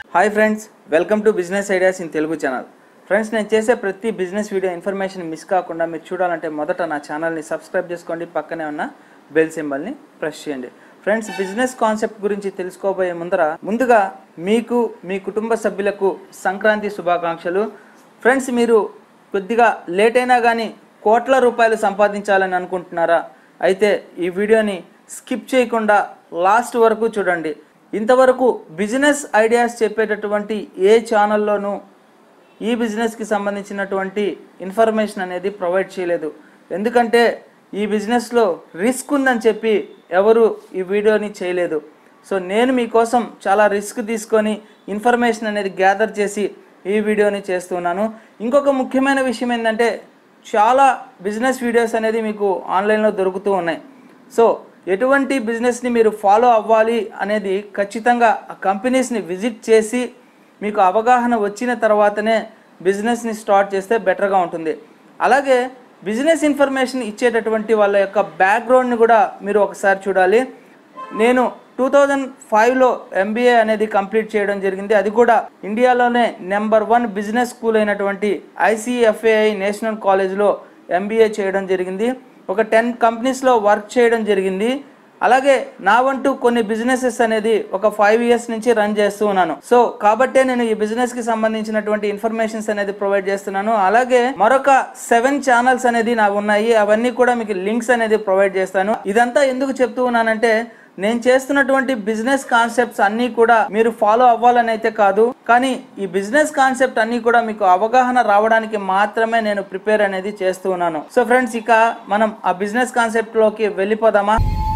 hi friends welcome to business ideas in Telugu channel friends నేను చేసే ప్రతి బిజినెస్ వీడియో ఇన్ఫర్మేషన్ మిస్ కాకుండా మీరు చూడాలంటే మొదట నా ఛానల్ని సబ్స్క్రైబ్ చేసుకోండి పక్కనే ఉన్న బెల్ సింబల్ని ప్రెస్ చేయండి ఫ్రెండ్స్ బిజినెస్ కాన్సెప్ట్ గురించి తెలుసుకోబోయే ముందర ముందుగా మీకు మీ కుటుంబ సభ్యులకు సంక్రాంతి శుభాకాంక్షలు ఫ్రెండ్స్ మీరు కొద్దిగా లేట్ అయినా కానీ కోట్ల రూపాయలు సంపాదించాలని అనుకుంటున్నారా అయితే ఈ వీడియోని స్కిప్ చేయకుండా లాస్ట్ వరకు చూడండి ఇంతవరకు బిజినెస్ ఐడియాస్ చెప్పేటటువంటి ఏ ఛానల్లోనూ ఈ బిజినెస్కి సంబంధించినటువంటి ఇన్ఫర్మేషన్ అనేది ప్రొవైడ్ చేయలేదు ఎందుకంటే ఈ బిజినెస్లో రిస్క్ ఉందని చెప్పి ఎవరు ఈ వీడియోని చేయలేదు సో నేను మీకోసం చాలా రిస్క్ తీసుకొని ఇన్ఫర్మేషన్ అనేది గ్యాదర్ చేసి ఈ వీడియోని చేస్తున్నాను ఇంకొక ముఖ్యమైన విషయం ఏంటంటే చాలా బిజినెస్ వీడియోస్ అనేది మీకు ఆన్లైన్లో దొరుకుతూ ఉన్నాయి సో ఎటువంటి బిజినెస్ని మీరు ఫాలో అవ్వాలి అనేది ఖచ్చితంగా ఆ కంపెనీస్ని విజిట్ చేసి మీకు అవగాహన వచ్చిన తర్వాతనే బిజినెస్ని స్టార్ట్ చేస్తే బెటర్గా ఉంటుంది అలాగే బిజినెస్ ఇన్ఫర్మేషన్ ఇచ్చేటటువంటి వాళ్ళ యొక్క బ్యాక్గ్రౌండ్ని కూడా మీరు ఒకసారి చూడాలి నేను టూ థౌజండ్ ఫైవ్లో ఎంబీఏ అనేది కంప్లీట్ చేయడం జరిగింది అది కూడా ఇండియాలోనే నెంబర్ వన్ బిజినెస్ స్కూల్ అయినటువంటి ఐసిఎఫ్ఏఐ నేషనల్ కాలేజ్లో ఎంబీఏ చేయడం జరిగింది ఒక టెన్ కంపెనీస్లో వర్క్ చేయడం జరిగింది అలాగే నా వంటూ కొన్ని బిజినెసెస్ అనేది ఒక ఫైవ్ ఇయర్స్ నుంచి రన్ చేస్తూ ఉన్నాను సో కాబట్టే నేను ఈ బిజినెస్ కి సంబంధించినటువంటి ఇన్ఫర్మేషన్స్ అనేది ప్రొవైడ్ చేస్తున్నాను అలాగే మరొక సెవెన్ ఛానల్స్ అనేది నా ఉన్నాయి అవన్నీ కూడా మీకు లింక్స్ అనేది ప్రొవైడ్ చేస్తాను ఇదంతా ఎందుకు చెప్తూ ఉన్నానంటే నేను చేస్తున్నటువంటి బిజినెస్ కాన్సెప్ట్స్ అన్నీ కూడా మీరు ఫాలో అవ్వాలని అయితే కాదు కానీ ఈ బిజినెస్ కాన్సెప్ట్ అన్నీ కూడా మీకు అవగాహన రావడానికి మాత్రమే నేను ప్రిపేర్ అనేది చేస్తూ ఉన్నాను సో ఫ్రెండ్స్ ఇక మనం ఆ బిజినెస్ కాన్సెప్ట్ లోకి వెళ్ళిపోదామా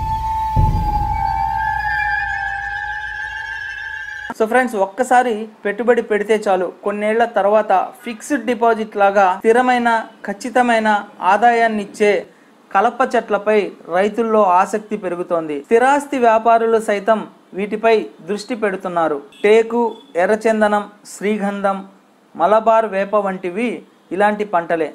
సో ఫ్రెండ్స్ ఒక్కసారి పెట్టుబడి పెడితే చాలు కొన్నేళ్ల తర్వాత ఫిక్స్డ్ డిపాజిట్ లాగా స్థిరమైన ఖచ్చితమైన ఆదాయాన్ని ఇచ్చే కలప చెట్లపై రైతుల్లో ఆసక్తి పెరుగుతోంది స్థిరాస్తి వ్యాపారులు సైతం వీటిపై దృష్టి పెడుతున్నారు టేకు ఎర్రచందనం శ్రీగంధం మలబార్ వేప వంటివి ఇలాంటి పంటలే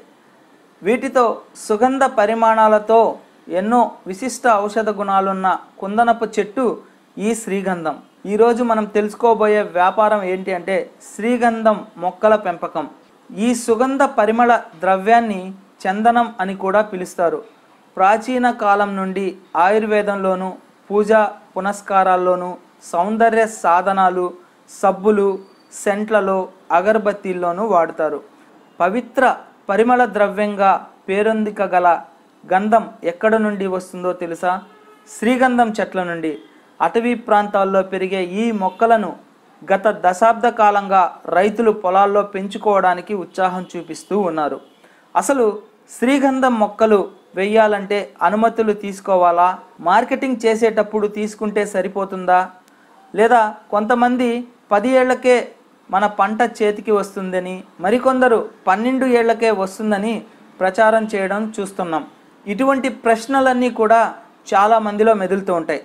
వీటితో సుగంధ పరిమాణాలతో ఎన్నో విశిష్ట ఔషధ గుణాలున్న కుందనపు చెట్టు ఈ శ్రీగంధం ఈరోజు మనం తెలుసుకోబోయే వ్యాపారం ఏంటి అంటే శ్రీగంధం మొక్కల పెంపకం ఈ సుగంధ పరిమళ ద్రవ్యాన్ని చందనం అని కూడా పిలుస్తారు ప్రాచీన కాలం నుండి ఆయుర్వేదంలోను పూజా పునస్కారాల్లోనూ సౌందర్య సాధనాలు సబ్బులు సెంట్లలో అగరబత్తీల్లోనూ వాడుతారు పవిత్ర పరిమళ ద్రవ్యంగా పేరొందికగల గంధం ఎక్కడ నుండి వస్తుందో తెలుసా శ్రీగంధం చెట్ల నుండి అటవీ ప్రాంతాల్లో పెరిగే ఈ మొక్కలను గత దశాబ్ద కాలంగా రైతులు పొలాల్లో పెంచుకోవడానికి ఉత్సాహం చూపిస్తూ ఉన్నారు అసలు శ్రీగంధం మొక్కలు వెయ్యాలంటే అనుమతులు తీసుకోవాలా మార్కెటింగ్ చేసేటప్పుడు తీసుకుంటే సరిపోతుందా లేదా కొంతమంది పది ఏళ్లకే మన పంట చేతికి వస్తుందని మరికొందరు పన్నెండు ఏళ్లకే వస్తుందని ప్రచారం చేయడం చూస్తున్నాం ఇటువంటి ప్రశ్నలన్నీ కూడా చాలా మందిలో మెదులుతూ ఉంటాయి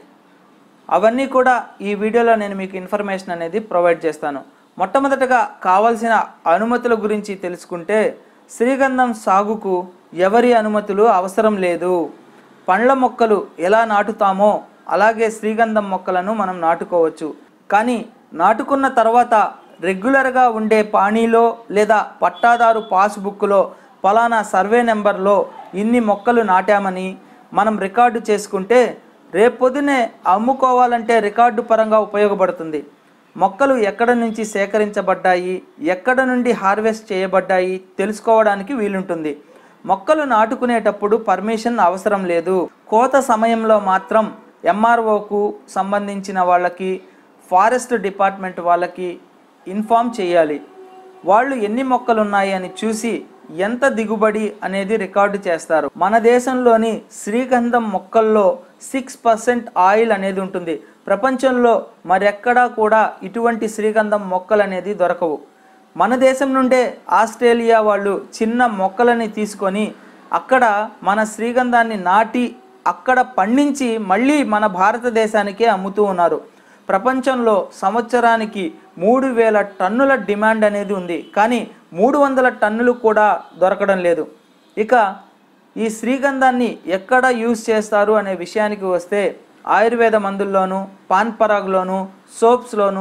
అవన్నీ కూడా ఈ వీడియోలో నేను మీకు ఇన్ఫర్మేషన్ అనేది ప్రొవైడ్ చేస్తాను మొట్టమొదటగా కావాల్సిన అనుమతుల గురించి తెలుసుకుంటే శ్రీగంధం సాగుకు ఎవరి అనుమతులు అవసరం లేదు పండ్ల మొక్కలు ఎలా నాటుతామో అలాగే శ్రీగంధం మొక్కలను మనం నాటుకోవచ్చు కానీ నాటుకున్న తర్వాత రెగ్యులర్గా ఉండే పానీలో లేదా పట్టాదారు పాస్బుక్లో పలానా సర్వే నెంబర్లో ఇన్ని మొక్కలు నాటామని మనం రికార్డు చేసుకుంటే రేపొద్దునే అమ్ముకోవాలంటే రికార్డు పరంగా ఉపయోగపడుతుంది మొక్కలు ఎక్కడ నుంచి సేకరించబడ్డాయి ఎక్కడ నుండి హార్వెస్ట్ చేయబడ్డాయి తెలుసుకోవడానికి వీలుంటుంది మొక్కలు నాటుకునేటప్పుడు పర్మిషన్ అవసరం లేదు కోత సమయంలో మాత్రం ఎంఆర్ఓకు సంబంధించిన వాళ్ళకి ఫారెస్ట్ డిపార్ట్మెంట్ వాళ్ళకి ఇన్ఫామ్ చేయాలి వాళ్ళు ఎన్ని మొక్కలు ఉన్నాయి అని చూసి ఎంత దిగుబడి అనేది రికార్డు చేస్తారు మన దేశంలోని శ్రీగంధం మొక్కల్లో సిక్స్ పర్సెంట్ ఆయిల్ అనేది ఉంటుంది ప్రపంచంలో మరెక్కడా కూడా ఇటువంటి శ్రీగంధం మొక్కలు అనేది దొరకవు మన దేశం నుండే ఆస్ట్రేలియా వాళ్ళు చిన్న మొక్కలని తీసుకొని అక్కడ మన శ్రీగంధాన్ని నాటి అక్కడ పండించి మళ్ళీ మన భారతదేశానికే అమ్ముతూ ఉన్నారు ప్రపంచంలో సంవత్సరానికి మూడు వేల టన్నుల డిమాండ్ అనేది ఉంది కానీ మూడు వందల టన్నులు కూడా దొరకడం లేదు ఇక ఈ శ్రీగంధాన్ని ఎక్కడ యూజ్ చేస్తారు అనే విషయానికి వస్తే ఆయుర్వేద మందుల్లోనూ పాన్ పరాగ్లోను సోప్స్లోను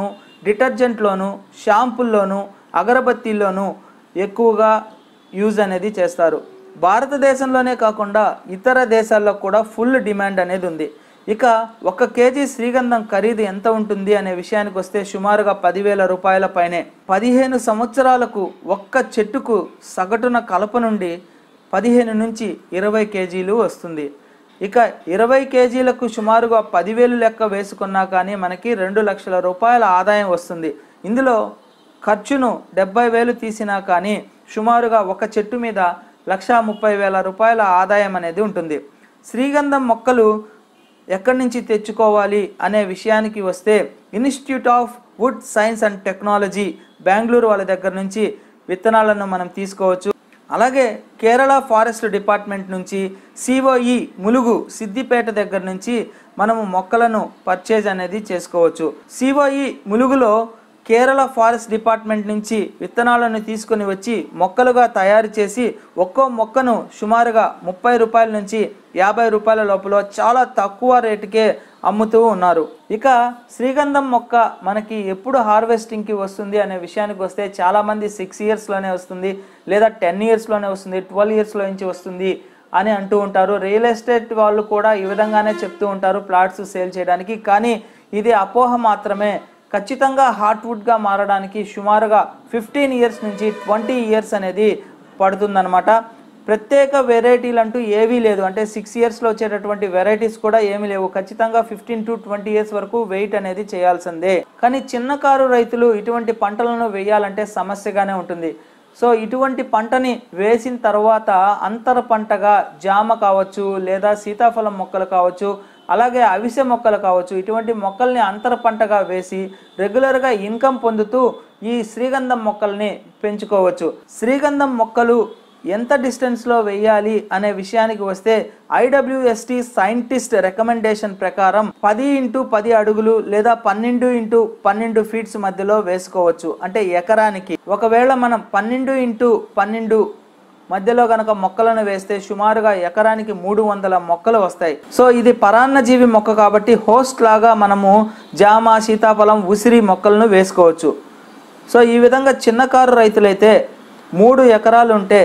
డిటర్జెంట్లోను షాంపుల్లోను అగరబత్తీల్లోనూ ఎక్కువగా యూజ్ అనేది చేస్తారు భారతదేశంలోనే కాకుండా ఇతర దేశాల్లో కూడా ఫుల్ డిమాండ్ అనేది ఉంది ఇక ఒక కేజీ శ్రీగంధం ఖరీదు ఎంత ఉంటుంది అనే విషయానికి వస్తే సుమారుగా పదివేల రూపాయల పైనే పదిహేను సంవత్సరాలకు ఒక్క చెట్టుకు సగటున కలప నుండి పదిహేను నుంచి ఇరవై కేజీలు వస్తుంది ఇక ఇరవై కేజీలకు సుమారుగా పదివేలు లెక్క వేసుకున్నా కానీ మనకి రెండు లక్షల రూపాయల ఆదాయం వస్తుంది ఇందులో ఖర్చును డెబ్బై వేలు తీసినా కానీ సుమారుగా ఒక చెట్టు మీద లక్షా ముప్పై వేల రూపాయల ఆదాయం అనేది ఉంటుంది శ్రీగంధం మొక్కలు ఎక్కడి నుంచి తెచ్చుకోవాలి అనే విషయానికి వస్తే institute of wood science and technology Bengaluru వాళ్ళ దగ్గర నుంచి విత్తనాలను మనం తీసుకోవచ్చు అలాగే కేరళ ఫారెస్ట్ డిపార్ట్మెంట్ నుంచి సిఓఈ ములుగు సిద్దిపేట దగ్గర నుంచి మనము మొక్కలను పర్చేజ్ అనేది చేసుకోవచ్చు సిఓఈ ములుగులో కేరళ ఫారెస్ట్ డిపార్ట్మెంట్ నుంచి విత్తనాలను తీసుకొని వచ్చి మొక్కలుగా తయారు చేసి ఒక్కో మొక్కను సుమారుగా ముప్పై రూపాయల నుంచి యాభై రూపాయల లోపల చాలా తక్కువ రేటుకే అమ్ముతూ ఉన్నారు ఇక శ్రీగంధం మొక్క మనకి ఎప్పుడు హార్వెస్టింగ్కి వస్తుంది అనే విషయానికి వస్తే చాలామంది సిక్స్ ఇయర్స్లోనే వస్తుంది లేదా టెన్ ఇయర్స్లోనే వస్తుంది ట్వెల్వ్ ఇయర్స్లో నుంచి వస్తుంది అని అంటూ ఉంటారు రియల్ ఎస్టేట్ వాళ్ళు కూడా ఈ విధంగానే చెప్తూ ఉంటారు ప్లాట్స్ సేల్ చేయడానికి కానీ ఇది అపోహ మాత్రమే ఖచ్చితంగా హార్ట్వుడ్గా మారడానికి సుమారుగా ఫిఫ్టీన్ ఇయర్స్ నుంచి ట్వంటీ ఇయర్స్ అనేది పడుతుందన్నమాట ప్రత్యేక వెరైటీలు అంటూ ఏవీ లేదు అంటే సిక్స్ ఇయర్స్లో వచ్చేటటువంటి వెరైటీస్ కూడా ఏమీ లేవు ఖచ్చితంగా ఫిఫ్టీన్ టు ట్వంటీ ఇయర్స్ వరకు వెయిట్ అనేది చేయాల్సిందే కానీ చిన్న కారు రైతులు ఇటువంటి పంటలను వేయాలంటే సమస్యగానే ఉంటుంది సో ఇటువంటి పంటని వేసిన తర్వాత అంతర పంటగా జామ కావచ్చు లేదా సీతాఫలం మొక్కలు కావచ్చు అలాగే అవిసె మొక్కలు కావచ్చు ఇటువంటి మొక్కల్ని అంతర పంటగా వేసి రెగ్యులర్గా ఇన్కమ్ పొందుతూ ఈ శ్రీగంధం మొక్కల్ని పెంచుకోవచ్చు శ్రీగంధం మొక్కలు ఎంత డిస్టెన్స్లో వేయాలి అనే విషయానికి వస్తే ఐడబ్ల్యూఎస్టి సైంటిస్ట్ రికమెండేషన్ ప్రకారం పది ఇంటూ పది అడుగులు లేదా పన్నెండు ఇంటూ పన్నెండు ఫీట్స్ మధ్యలో వేసుకోవచ్చు అంటే ఎకరానికి ఒకవేళ మనం పన్నెండు ఇంటూ పన్నెండు మధ్యలో గనక మొక్కలను వేస్తే సుమారుగా ఎకరానికి మూడు వందల మొక్కలు వస్తాయి సో ఇది పరాన్నజీవి మొక్క కాబట్టి హోస్ట్ లాగా మనము జామ సీతాఫలం ఉసిరి మొక్కలను వేసుకోవచ్చు సో ఈ విధంగా చిన్న కారు రైతులైతే మూడు ఎకరాలు ఉంటే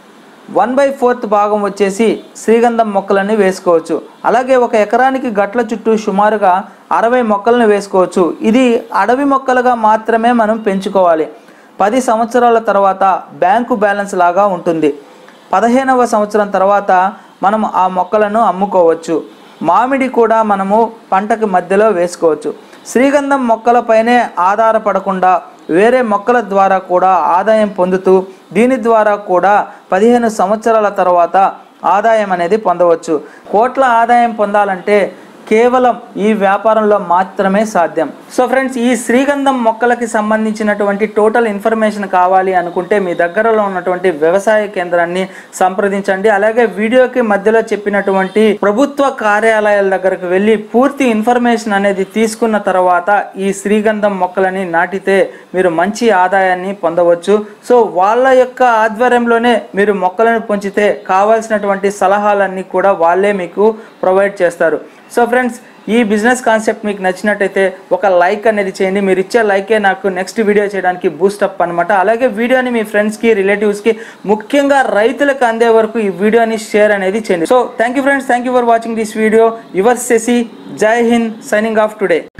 వన్ బై ఫోర్త్ భాగం వచ్చేసి శ్రీగంధం మొక్కలని వేసుకోవచ్చు అలాగే ఒక ఎకరానికి గట్ల చుట్టూ సుమారుగా అరవై మొక్కలను వేసుకోవచ్చు ఇది అడవి మొక్కలుగా మాత్రమే మనం పెంచుకోవాలి పది సంవత్సరాల తర్వాత బ్యాంకు బ్యాలెన్స్ లాగా ఉంటుంది పదిహేనవ సంవత్సరం తర్వాత మనం ఆ మొక్కలను అమ్ముకోవచ్చు మామిడి కూడా మనము పంటకి మధ్యలో వేసుకోవచ్చు శ్రీగంధం మొక్కలపైనే ఆధారపడకుండా వేరే మొక్కల ద్వారా కూడా ఆదాయం పొందుతూ దీని ద్వారా కూడా పదిహేను సంవత్సరాల తర్వాత ఆదాయం అనేది పొందవచ్చు కోట్ల ఆదాయం పొందాలంటే కేవలం ఈ వ్యాపారంలో మాత్రమే సాధ్యం సో ఫ్రెండ్స్ ఈ శ్రీగంధం మొక్కలకి సంబంధించినటువంటి టోటల్ ఇన్ఫర్మేషన్ కావాలి అనుకుంటే మీ దగ్గరలో ఉన్నటువంటి వ్యవసాయ కేంద్రాన్ని సంప్రదించండి అలాగే వీడియోకి మధ్యలో చెప్పినటువంటి ప్రభుత్వ కార్యాలయాల దగ్గరకు వెళ్ళి పూర్తి ఇన్ఫర్మేషన్ అనేది తీసుకున్న తర్వాత ఈ శ్రీగంధం మొక్కలని నాటితే మీరు మంచి ఆదాయాన్ని పొందవచ్చు సో వాళ్ళ యొక్క ఆధ్వర్యంలోనే మీరు మొక్కలను పెంచితే కావాల్సినటువంటి సలహాలన్నీ కూడా వాళ్ళే మీకు ప్రొవైడ్ చేస్తారు సో ఫ్రెండ్స్ ఈ బిజినెస్ కాన్సెప్ట్ మీకు నచ్చినట్టయితే ఒక లైక్ అనేది చేయండి మీరు ఇచ్చే లైకే నాకు నెక్స్ట్ వీడియో చేయడానికి బూస్ట్ అప్ అనమాట అలాగే వీడియోని మీ ఫ్రెండ్స్కి రిలేటివ్స్కి ముఖ్యంగా రైతులకు అందే వరకు ఈ వీడియోని షేర్ అనేది చేయండి so thank you friends thank you for watching this video your సెసి జై హింద్ సైనింగ్ ఆఫ్ టుడే